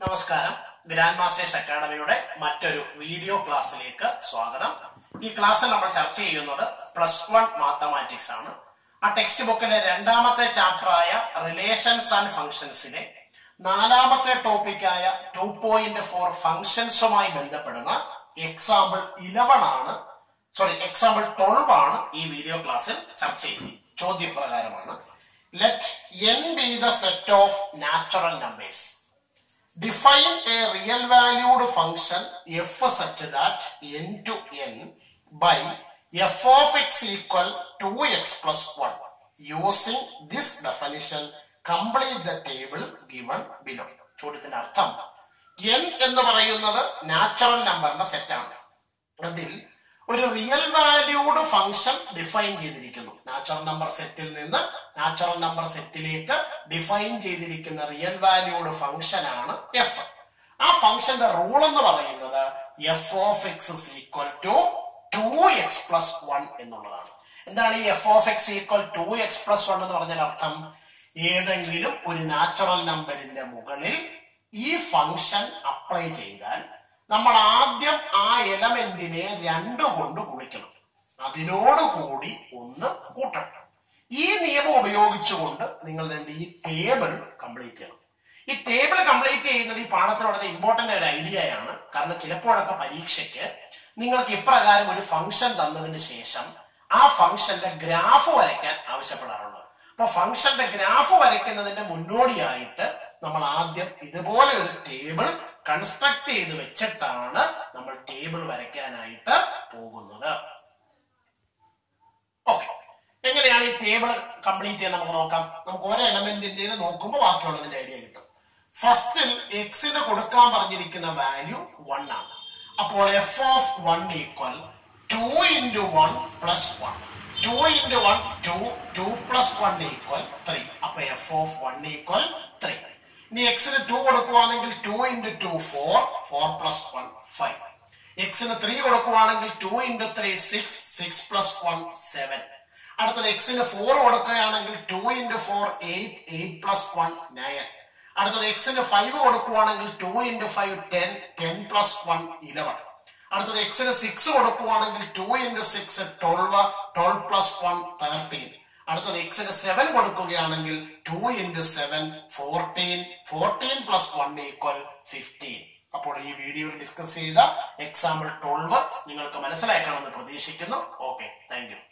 നമസ്കാരം grand masters അക്കാഡമിയുടെ മറ്റൊരു video ക്ലാസ്സിലേക്ക് സ്വാഗതം ഈ ക്ലാസ്സിൽ നമ്മൾ ചർച്ച ചെയ്യുന്നത് പ്ലസ് വൺ മാത്തമാറ്റിക്സ് ആണ് ആ ടെക്സ്റ്റ് ബുക്കിലെ രണ്ടാമത്തെ ചാപ്റ്ററായ റിലേഷൻസ് ആൻഡ് ഫംഗ്ഷൻസിലെ നാലാമത്തെ ടോപ്പിക്കായ ടു പോയിന്റ് ഫോർ ഫംഗ്ഷൻസുമായി ബന്ധപ്പെടുന്ന എക്സാമ്പിൾ ഇലവൺ ആണ് സോറി എക്സാമ്പിൾ ട്വൽവ് ആണ് ഈ വീഡിയോ ക്ലാസ്സിൽ ചർച്ച ചെയ്യുന്നത് ചോദ്യപ്രകാരമാണ് let N be the set of natural numbers define a real valued function f such that n to n by f of x equal 2x plus 1 using this definition complete the table given below ചോദ്യത്തിന്റെ അർത്ഥം n എന്ന് പറയുന്നത് natural നമ്പറിന്റെ സെറ്റാണ് അതിൽ ഒരു real valued function define ചെയ്തിരിക്കുന്നു natural number സെറ്റിൽ നിന്ന് നാച്ചുറൽ നമ്പർ സെറ്റിലേക്ക് ഡിഫൈൻ ചെയ്തിരിക്കുന്ന റിയൽ വാല്യൂഡ് ഫംഗ്ഷൻ ആണ് എഫ് ആ ഫംഗ്ഷന്റെ റൂൾ എന്ന് പറയുന്നത് F of X equal to two X plus one എന്നുള്ളതാണ് എന്താണ് ഈ F of X equal to X plus one എന്ന് പറഞ്ഞാൽ അർത്ഥം ഏതെങ്കിലും ഒരു നാച്ചുറൽ നമ്പറിന്റെ മുകളിൽ ഈ ഫംഗ്ഷൻ അപ്ലൈ ചെയ്താൽ നമ്മൾ ആദ്യം ആ എലമെന്റിനെ രണ്ട് കൊണ്ട് ഗുണിക്കണം അതിനോട് കൂടി ഒന്ന് കൂട്ടണം ഈ നിയമം ഉപയോഗിച്ചുകൊണ്ട് നിങ്ങൾ രണ്ട് ഈ ടേബിൾ കംപ്ലീറ്റ് ചെയ്യണം ഈ ടേബിൾ കംപ്ലീറ്റ് ചെയ്യുന്നത് ഈ പാഠത്തിൽ വളരെ ഇമ്പോർട്ടന്റ് ഒരു ഐഡിയയാണ് കാരണം ചിലപ്പോഴൊക്കെ പരീക്ഷയ്ക്ക് നിങ്ങൾക്ക് ഇപ്രകാരം ഒരു ഫംഗ്ഷൻ തന്നതിന് ശേഷം ആ ഫംഗ്ഷന്റെ ഗ്രാഫ് വരയ്ക്കാൻ ആവശ്യപ്പെടാറുണ്ട് അപ്പൊ ഫംഗ്ഷന്റെ ഗ്രാഫ് വരയ്ക്കുന്നതിന്റെ മുന്നോടിയായിട്ട് നമ്മൾ ആദ്യം ഇതുപോലെ ഒരു ടേബിൾ കൺസ്ട്രക്ട് ചെയ്ത് വെച്ചിട്ടാണ് നമ്മൾ ടേബിൾ വരയ്ക്കാനായിട്ട് പോകുന്നത് ഓക്കെ എങ്ങനെയാണ് ഈ ടേബിൾ കംപ്ലീറ്റ് ചെയ്യാൻ നമുക്ക് നോക്കാം നമുക്ക് ഓരോ എലമെന്റിന്റെ നോക്കുമ്പോൾ ബാക്കിയുള്ളതിന്റെ ഐഡിയ കിട്ടും ഫസ്റ്റിൽ എക്സിന് കൊടുക്കാൻ പറഞ്ഞിരിക്കുന്ന വാല്യൂ വൺ ആണ് അപ്പോൾ F of one equal to into one plus one two into one two two plus one equal three അപ്പൊ F of one equal three ഇനി എക്സിന് ടു കൊടുക്കുവാണെങ്കിൽ two into two four four plus one five എക്സിന് three കൊടുക്കുവാണെങ്കിൽ two into three six six plus one seven അടുത്തത് എക്സിന് four കൊടുക്കുകയാണെങ്കിൽ two into four eight eight plus one nine അടുത്തത് എക്സിന് ഫൈവ് കൊടുക്കുവാണെങ്കിൽ two into five ten ten plus one eleven അടുത്തത് എക്സിന് സിക്സ് കൊടുക്കുവാണെങ്കിൽ two into six twelve twelve plus one thirteen അടുത്തത് എക്സിന് സെവൻ കൊടുക്കുകയാണെങ്കിൽ two into seven fourteen fourteen plus one equal fifteen അപ്പോൾ ഈ വീഡിയോയിൽ ഡിസ്കസ് ചെയ്ത എക്സാമ്പിൾ ട്വൽവ് നിങ്ങൾക്ക് മനസ്സിലാക്കണമെന്ന് പ്രതീക്ഷിക്കുന്നു ഓക്കെ താങ്ക് യു